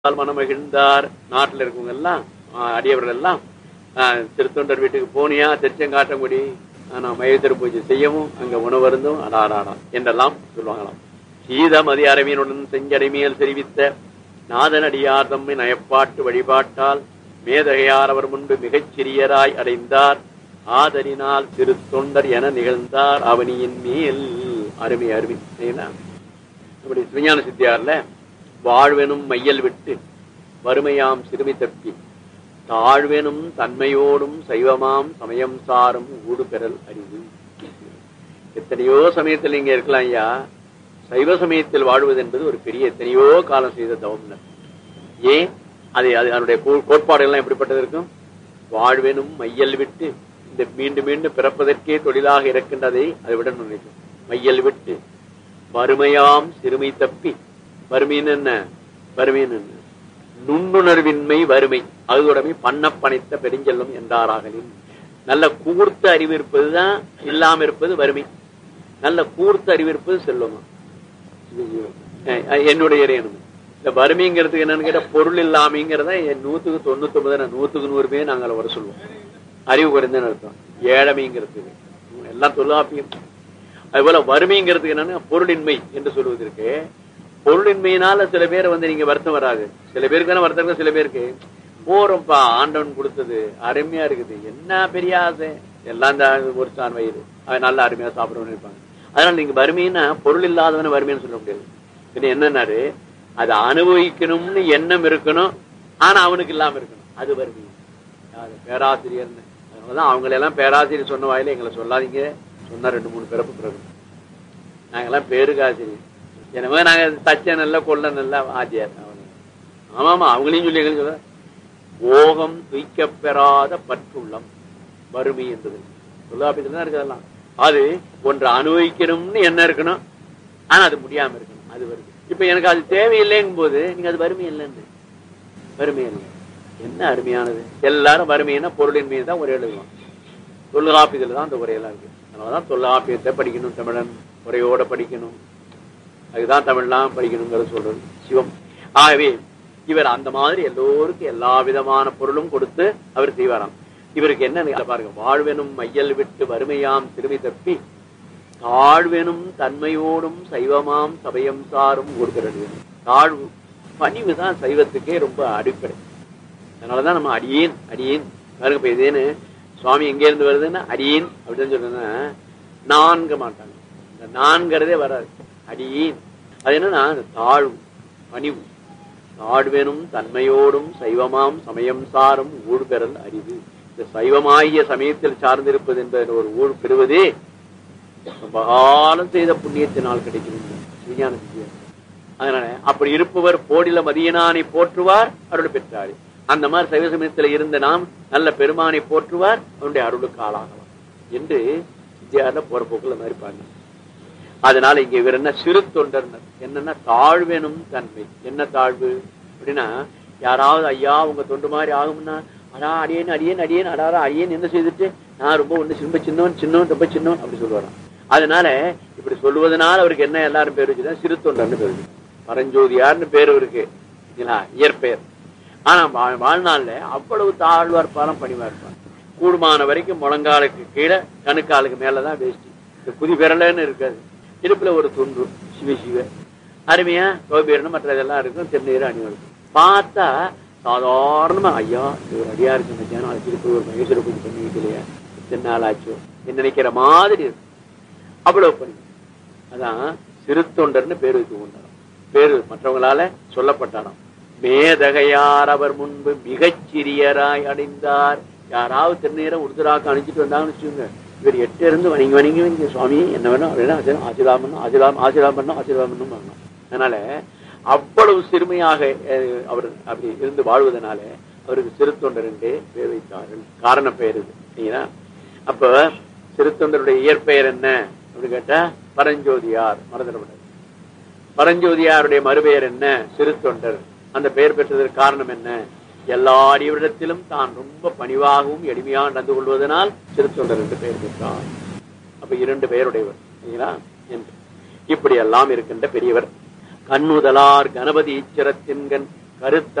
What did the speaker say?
பால் மனம் மகிழ்ந்தார் நாட்டில் இருக்கவங்க எல்லாம் ஆஹ், அடியவர்கள் எல்லாம் ஆஹ், திருத்தொண்டர் வீட்டுக்கு போனியா திருச்செங்காட்டங்குடி நான் மயத்திரு பூஜை செய்யவும் அங்க உணவருந்தும் அடாடாடா என்றெல்லாம் சொல்லுவாங்களாம் சீதமதி அரவியனுடன் செஞ்சடைமையில் தெரிவித்த நாதனடியார் தம்மை நயப்பாட்டு வழிபாட்டால் மேதகையார் அவர் முன்பு மிகச் சிறியராய் அடைந்தார் ஆதரினால் திருத்தொண்டர் என நிகழ்ந்தார் அவனியின் மேல் அருமை அருமை சரிங்களா? இப்படி விஞ்ஞான சித்தியார்ல வாழ்வெனும் மையல் விட்டு வறுமையாம் சிறுமி தப்பி தாழ்வெனும் தன்மையோடும் சைவமாம் சமயம் சாரும் ஊடு பெறல் அறிவு எத்தனையோ சமயத்தில் இங்க இருக்கலாம் ஐயா சைவ சமயத்தில் வாழ்வது என்பது ஒரு பெரிய எத்தனையோ காலம் செய்த தவம் ஏன் அது அது அதனுடைய கோ- கோட்பாடுகள்லாம் எப்படிப்பட்டது இருக்கும் வாழ்வெனும் மையல் விட்டு இந்த மீண்டும் மீண்டும் பிறப்பதற்கே தொழிலாக இருக்கின்றதை அதை விட நினைக்கும் மையல் விட்டு வறுமையாம் சிறுமை தப்பி வறுமைன்னு என்ன வறுமைன்னு என்ன நுண்ணுணர்வின்மை வறுமை அதுதோடமை பண்ணப்பனைத்த பெருஞ்செல்லும் என்றாராகலின் நல்ல கூர்த்த அறிவு இருப்பதுதான் இல்லாம இருப்பது வறுமை நல்ல கூர்த்த அறிவு இருப்பது செல்வமா அஹ் அஹ் என்னுடைய இறையனும் இந்த வறுமைங்கிறதுக்கு என்னன்னு கேட்டா பொருள் இல்லாமைங்கிறத என் நூத்துக்கு தொண்ணூத்தி ஒன்பது நூத்துக்கு நூறு பேர் நாங்கள் வர சொல்லுவோம் அறிவு குறைந்தன்னு அர்த்தம் ஏழமைங்கிறதுக்கு எல்லாம் தொல்லாப்பியம் அது போல வறுமைங்கிறதுக்கு என்னன்னா பொருளின்மை என்று சொல்வதற்கு பொருளின்மையினால சில பேர் வந்து நீங்க வருத்தம் வராது சில பேருக்கு வேணா வருத்தம் இருக்கு, சில பேருக்கு போறோம்ப்பா ஆண்டவன் கொடுத்தது அருமையா இருக்குது என்ன பெரிய ஆசை எல்லாம் இந்த ஒரு சான் வயிறு அவன் நல்லா அருமையா சாப்பிடணும்னு இருப்பாங்க அதனால நீங்க வறுமைன்னா பொருள் இல்லாதவன வறுமைன்னு சொல்ல முடியாது பின்ன என்னன்னாரு அதை அனுபவிக்கணும்னு எண்ணம் இருக்கணும் ஆனா அவனுக்கு இல்லாம இருக்கணும் அது வறுமை யாரு? பேராசிரியர்னு அதனாலதான் அவங்களை எல்லாம் பேராசிரியர் சொன்ன வாயில எங்களை சொல்லாதீங்க சொன்னா ரெண்டு மூணு பிறப்பு பிறகு நாங்கெல்லாம் பேருக்கு ஆசிரியர் எனவே நாங்க தச்ச நல்ல கொள்ள நல்ல ஆச்சியார் அவனு. ஆமாமா அவங்களையும் சொல்லி எங்களுக்கு சொல்ல ஓகம் துய்க்கப் பெறாத பற்றுள்ளம் வறுமை என்பது தொல்லாபத்தில் தான் இருக்கிறதெல்லாம் அது ஒன்று அனுபவிக்கணும்னு என்ன இருக்கணும் ஆனா அது முடியாம இருக்கணும் அது வருது இப்ப எனக்கு அது தேவையில்லைங்கும் போது நீங்க அது வறுமை இல்லைன்னு வறுமை இல்லை என்ன அருமையானது எல்லாரும் வறுமைன்னா பொருளின் மீது தான் உரை எழுதுவோம் தொல்காப்பியத்துல தான் அந்த உரையெல்லாம் இருக்கு அதனாலதான் தொல்காப்பியத்தை படிக்கணும் தமிழன் உரையோட படிக்கணும் அதுதான் தமிழ்லாம் படிக்கணுங்கிறது சொல்றது சிவம் ஆகவே இவர் அந்த மாதிரி எல்லோருக்கும் எல்லா விதமான பொருளும் கொடுத்து அவர் செய்வாராம் இவருக்கு என்ன பாருங்க வாழ்வெனும் மையல் விட்டு வறுமையாம் சிறுமி தப்பி தாழ்வெனும் தன்மையோடும் சைவமாம் சபையம் சாரும் கொடுக்கிறது தாழ்வு பணிவு தான் சைவத்துக்கே ரொம்ப அடிப்படை அதனாலதான் நம்ம அடியேன் அடியேன் பாருங்க இப்ப இதேன்னு சுவாமி எங்க இருந்து வருதுன்னா அடியேன் அப்படின்னு சொல்றதுன்னா நான்க மாட்டாங்க இந்த நான்கிறதே வராது அடியேன் அது என்னன்னா அந்த தாழ்வு பணிவு தாழ்வெனும் தன்மையோடும் சைவமாம் சமயம் சாரும் ஊழ் பெறல் அறிவு இந்த சைவமாகிய சமயத்தில் சார்ந்திருப்பது என்ற ஒரு ஊழ் பெறுவதே ரொம்ப காலம் செய்த புண்ணியத்தினால் கிடைக்கும் விஞ்ஞான விஜயம் அதனால அப்படி இருப்பவர் போடில மதியனானை போற்றுவார் அருள் பெற்றார் அந்த மாதிரி சைவ சமயத்துல இருந்த நாம் நல்ல பெருமானை போற்றுவார் அவனுடைய அருளுக்கு ஆளாகலாம் என்று வித்யாரில் போற போக்குல மாதிரி பாருங்க அதனால இங்க இவர் என்ன சிறு தொண்டர்னர் என்னன்னா தாழ்வெனும் தன்மை என்ன தாழ்வு அப்படின்னா யாராவது ஐயா உங்க தொண்டு மாதிரி ஆகும்னா அடா அடியேன் அடியேன் அடியேன் அடாரா அடியேன் என்ன செய்துட்டு நான் ரொம்ப ஒண்ணு ரொம்ப சின்னவன் சின்னவன் ரொம்ப சின்னவன் அப்படி சொல்லுவாராம் அதனால இப்படி சொல்லுவதனால அவருக்கு என்ன எல்லாரும் பேர் வச்சுதான் சிறு தொண்டர்னு பேர் வச்சு பரஞ்சோதியார்னு பேர் இருக்கு சரிங்களா? இயற்பெயர் ஆனா வா- வாழ்நாள்ல அவ்வளவு தாழ்வா இருப்பாராம் பணிவா இருப்பார் கூடுமான வரைக்கும் முழங்காலுக்கு கீழே கணுக்காலுக்கு மேலதான் வேஷ்டி இந்த குதி விரலன்னு இருக்காது இடுப்புல ஒரு துண்டு சிவ சிவ அருமையா கோபீரணும் மற்ற இதெல்லாம் இருக்கும் திருநீர் அணிவம் இருக்கும் பார்த்தா சாதாரணமா ஐயா இது ஒரு அடியா இருக்கு மத்தியானம் அழைச்சிட்டு போய் ஒரு மகேஸ்வர பூஜை பண்ணிக்கிட்டு இல்லையா எத்தனை நாள் ஆச்சோ என்ன நினைக்கிற மாதிரி இருக்கும் அவ்வளவு பண்ணி அதான் சிறு தொண்டர்னு பேர் வைத்து கொண்டாராம் பேரு மற்றவங்களால சொல்லப்பட்டாராம் மேதகையார் அவர் முன்பு மிகச் சிறியராய் அடைந்தார் யாராவது திருநீரை உடுதுராக்க அணிஞ்சிட்டு வந்தாங்கன்னு வச்சுக்கோங்க இவர் எட்டு இருந்து வணங்கி வணங்கி வணங்கி சுவாமி என்ன வேணும் அப்படின்னா ஆசீர்வாதம் ஆசீர்வாதம் பண்ணும் ஆசீர்வாதம் ஆசீர்வாதம் பண்ணும் ஆசீர்வாதம் பண்ணும் பண்ணணும் அதனால அவ்வளவு சிறுமையாக அஹ், அவர் அப்படி இருந்து வாழ்வதனால அவருக்கு சிறு தொண்டர் என்றே பேர் வைத்தார்கள் காரண பெயர் இது சரிங்களா அப்ப சிறு தொண்டருடைய இயற்பெயர் என்ன அப்படின்னு கேட்டா பரஞ்சோதியார் மறந்துடப்படாது பரஞ்சோதியாருடைய மறுபெயர் என்ன சிறு தொண்டர் அந்த பெயர் பெற்றதற்கு காரணம் என்ன எல்லா அடிவரிடத்திலும் தான் ரொம்ப பணிவாகவும் எளிமையாக நடந்து கொள்வதனால் சிறு தொண்டர் என்று பெயர் பெற்றார் அப்ப இரண்டு பெயருடையவர் சரிங்களா என்று இப்படி எல்லாம் இருக்கின்ற பெரியவர் கண்ணுதலார் கணபதி ஈச்சரத்தின்கண் கருத்த